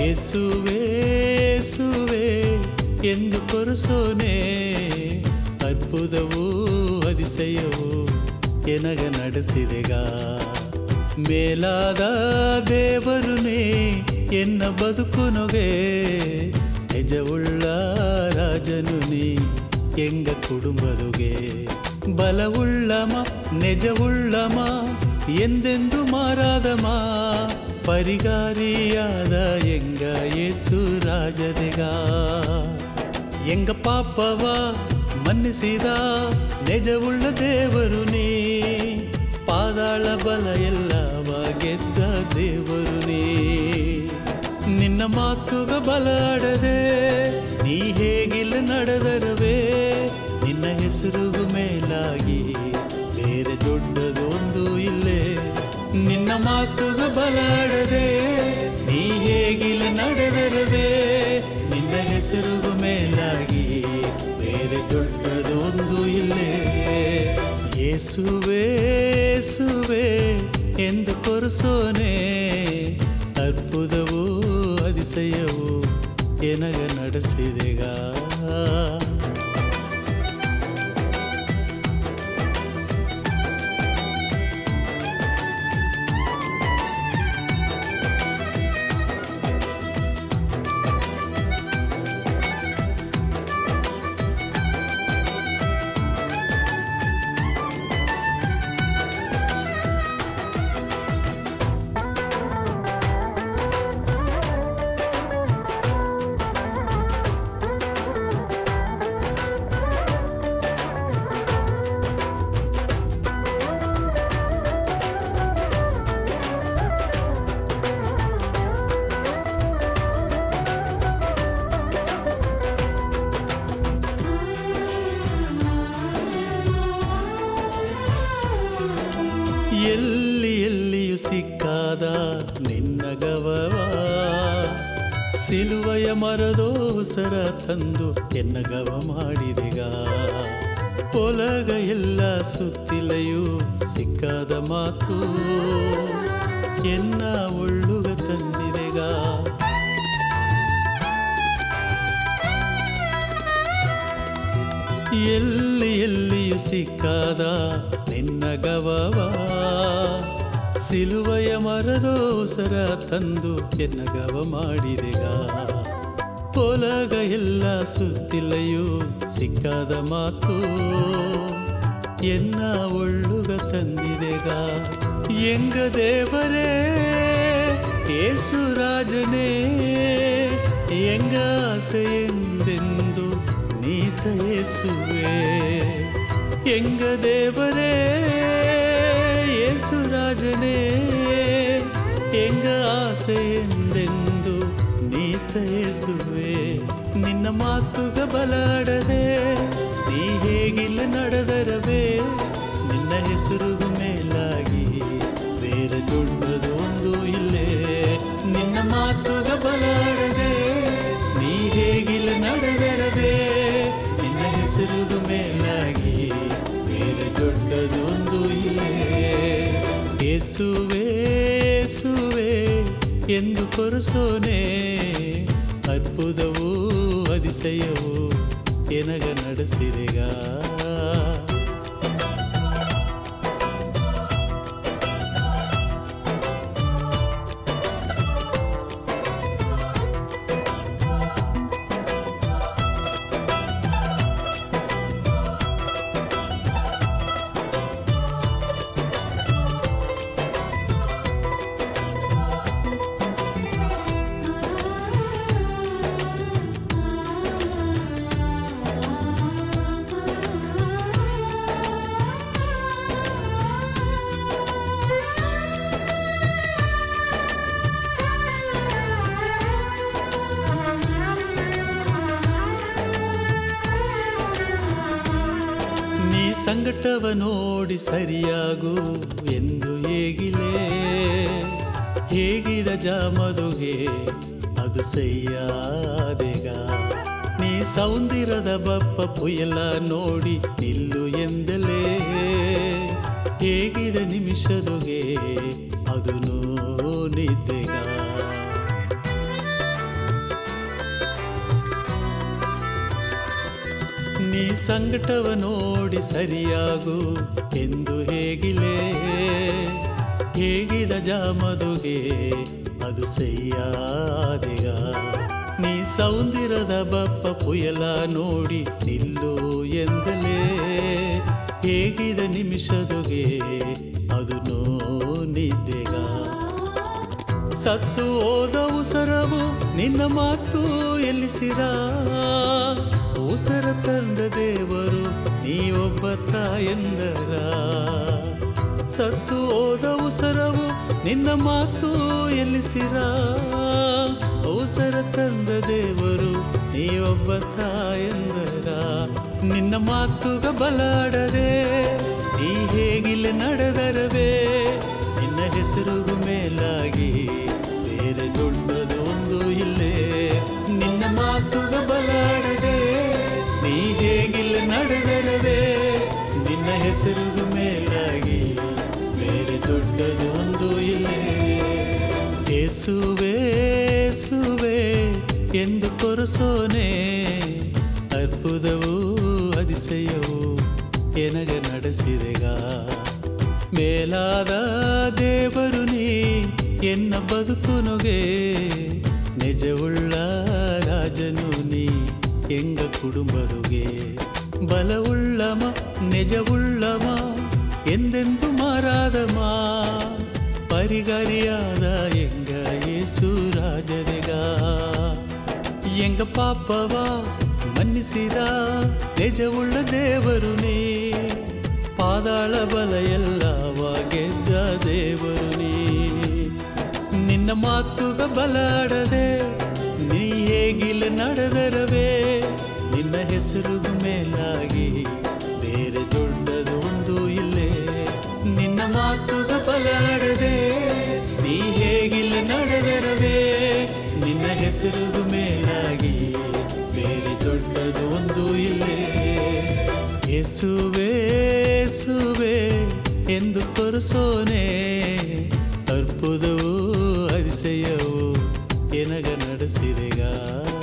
ಯೇಸುವೆ ಯೇಸುವೆ ಎಂದು ಕೊರಸೋನೆ ಅದ್ಭುತವೂ ಅತಿಶಯವೂ ಎನಗ ನಡೆಸಿದೆಗ ಮೇಲಾದ ದೇವರುನೇ ಎನ್ನ ಬದುಕುನೊಗೆ ನಿಜವುಳ್ಳ ರಾಜನು ನೀ ಎಂಗ ಕುಡುಂಬದುಗೆ ಬಲವುಳ್ಳಮ ನಿಜವುಳ್ಳಮ ಎಂದೆಂದು ಮಾರಾದಮ ಪರಿಗಾರಿಯಾದ ಎಂಗ ಯೇಸು ರಾಜದೆಗ ಎಂಗ ಪಾಪವ ಮನ್ನಿಸಿದ ನಿಜವುಳ್ಳ ದೇವರು ನೀ ಪಾದಾಳ ಬಲ ಎಲ್ಲವ ಗೆದ್ದ ದೇವರು ನೀ ನಿನ್ನ ಮಾತುಗ ಬಲಾಡದೆ ನೀ ಹೇಗಿಲ್ಲ ನಡೆದರವೇ ನಿನ್ನ ಹೆಸರುಗು ಮೇಲಾಗಿ ಬೇರೆ ದೊಡ್ಡದೊಂದು ಇಲ್ಲೇ ನಿನ್ನ ಮಾತುಗ ಬಲಾಡದೆ ನೀ ಹೇಗಿಲ್ಲ ನಡೆದರವೇ ನಿನ್ನ ಹೆಸರುಗು ಮೇಲಾಗಿ ಬೇರೆ ದೊಡ್ಡದೊಂದು ಇಲ್ಲೇ ಯೇಸುವೆ ಯೇಸುವೆ ಎಂದು ಕೊರಸೋನೆ ಅದ್ಭುತವೂ ಅತಿಶಯವೂ ಎನಗ ನಡೆಸಿದೆಗ ಎಲ್ಲಿ ಎಲ್ಲಿಯೂ ಸಿಕ್ಕಾದ ನಿನ್ನ ಗವವ ಸಿಲುವಯ ಮರದೋಸರ ತಂದು ಎನ್ನ ಗವ ಮಾಡಿದೆಗ ಒಲಗ ಎಲ್ಲ ಸುತ್ತಿಲೆಯೂ ಸಿಕ್ಕಾದ ಮಾತು ಎನ್ನ ಒಳ್ಳುಗ ತಂದಿದೆಗ ಎಲ್ಲಿ ಎಲ್ಲಿಯೂ ಸಿಕ್ಕಾದ ನಿನ್ನ ಗವವ ಸಿಲುವಯ ಮರದೋಸರ ತಂದು ಎನ್ನ ಗವ ಮಾಡಿದೆಗ ಪೊಲಗ ಎಲ್ಲ ಸುತ್ತಿಲೆಯೂ ಸಿಕ್ಕಾದ ಮಾತು ಎನ್ನ ಒಳ್ಳುಗ ತಂದಿದೆಗ ಎಂಗ ದೇವರೇ ಏಸು ರಾಜನೇ ಎಂಗ ಆಸೆ ಎಂದೆಂದು ನೀತ ಯೇಸುವೆ ಎಂಗ ದೇವರೇ ಯೇಸು ರಾಜನೇ ಎಂಗ ಆಸೆ ಎಂದೆಂದು ನೀತ ಯೇಸುವೆ ನಿನ್ನ ಮಾತುಗ ಬಲಾಡದೆ ನೀ ಹೇಗಿಲ್ಲ ನಡೆದರವೇ ನಿನ್ನ ಹೆಸರುಗು ಮೇಲಾಗಿ ಬೇರೆ ದೊಡ್ಡದು ಒಂದು ಇಲ್ಲೇ ನಿನ್ನ ಮಾತುಗ ಬಲಾಡದೆ ನೀ ಹೇಗಿಲ್ಲ ನಡೆದರವೇ ನಿನ್ನ ಹೆಸರುಗು ಮೇಲಾಗಿ ಬೇರೆ ದೊಡ್ಡದೊಂದು ಇಲ್ಲೇ ಯೇಸುವೆ ಯೇಸುವೆ ಎಂದು ಕೊರಸೋನೆ ಅದ್ಭುತವೂ ಅತಿಶಯವೂ ಎನಗ ನಡೆಸಿದೆಗ ನೀ ಸಂಕಟವ ನೋಡಿ ಸರಿಯಾಗು ಎಂದು ಹೇಗಿಲೆ ಹೇಗಿದ ಜಾಮದುಗೆ ಅದು ಸಯ್ಯಾದೆಗ ನೀ ಸೌಂದಿರದ ಬಪ್ಪ ಪುಯಲ ನೋಡಿ ನಿಲ್ಲು ಎಂದಲೇ ಹೇಗಿದ ನಿಮಿಷದುಗೆ ಅದು ನಿದ್ದೆಗ ನೀ ಸಂಕಟವ ನೋಡಿ ಸರಿಯಾಗು ಎಂದು ಹೇಗಿಲೇ ಹೇಗಿದ ಜಾಮದುಗೆ ಅದು ಸಯ್ಯಾದೆಗ ನೀ ಸೌಂದಿರದ ಬಪ್ಪ ಪುಯಲ ನೋಡಿ ನಿಲ್ಲು ಎಂದಲೇ ಹೇಗಿದ ನಿಮಿಷದುಗೆ ಅದು ನೋನಿದ್ದೆಗ ಸತ್ತು ಹೋದ ಉಸರವು ನಿನ್ನ ಮಾತು ಎಲ್ಲಿಸಿರ ಉಸರ ತಂದ ದೇವರು ನೀ ಒಬ್ಬ ತಾಯಂದರ ಸತ್ತು ಹೋದ ಉಸರವು ನಿನ್ನ ಮಾತು ಎಲ್ಲಿಸಿರ ಉಸರ ತಂದ ದೇವರು ನೀ ಒಬ್ಬ ತಾಯಂದರ ನಿನ್ನ ಮಾತುಗ ಬಲಾಡದೆ ನೀ ಹೇಗಿಲ್ಲ ನಡೆದರವೇ ನಿನ್ನ ಹೆಸರುಗು ಮೇಲಾಗಿ ಬೇರೆ ದೊಡ್ಡದು ಒಂದು ಇಲ್ಲೇ ನಿನ್ನ ಮಾತುಗ ಬಲಾಡದೆ ನೀ ಹೇಗಿಲ್ಲ ನಡೆದರವೇ ನಿನ್ನ ಹೆಸರುಗು ಮೇಲಾಗಿ ಬೇರೆ ದೊಡ್ಡದು ಒಂದು ಇಲ್ಲೇ ಏಸುವೆ ಏಸುವೆ ಎಂದು ಕೊರಸೋನೆ ಅದ್ಭುತವೂ ಅತಿಶಯವೂ ಎನಗ ನಡೆಸಿದೆಗ ಮೇಲಾದ ದೇವರು ನೀ ಎನ್ನ ಬದುಕುನುಗೆ ನಿಜವುಳ್ಳ ರಾಜನು ನೀ ಎಂಗ ಕುಟುಂಬದುಗೆ ಬಲವುಳ್ಳಮ ನಿಜವುಳ್ಳಮ ಎಂದೆಂದು ಮಾರಾದಮ ಪರಿಗರಿಯಾದ ಎಂಗ ಯೇಸು ರಾಜನೆಗ ಎಂಗ ಪಾಪವ ಮನ್ನಿಸಿದ ನಿಜವುಳ್ಳ ದೇವರು ನೀ ಪಾದಾಳ ಬಲ ಎಲ್ಲವ ಗೆದ್ದ ದೇವರು ನೀ ನಿನ್ನ ಮಾತುಗ ಬಲಾಡದೆ ನೀ ಹೇಗಿಲ್ಲ ನಡೆದರವೇ ನಿನ್ನ ಹೆಸರುಗು ಮೇಲಾಗಿ ಬೇರೆ ದೊಡ್ಡದು ಒಂದು ಇಲ್ಲೇ ನಿನ್ನ ಮಾತುಗ ಬಲಾಡದೆ ನೀ ಹೇಗಿಲ್ಲ ನಡೆದರವೇ ನಿನ್ನ ಹೆಸರುಗು ಮೇಲಾಗಿ ಬೇರೆ ದೊಡ್ಡದು ಒಂದು ಇಲ್ಲೇ ಯೇಸುವೆ ಯೇಸುವೆ ಎಂದು ಕೊರಸೋನೆ ಅರ್ಪುದವೂ ಅತಿಶಯವೂ ಎನಗ ನಡೆಸಿದೆಗ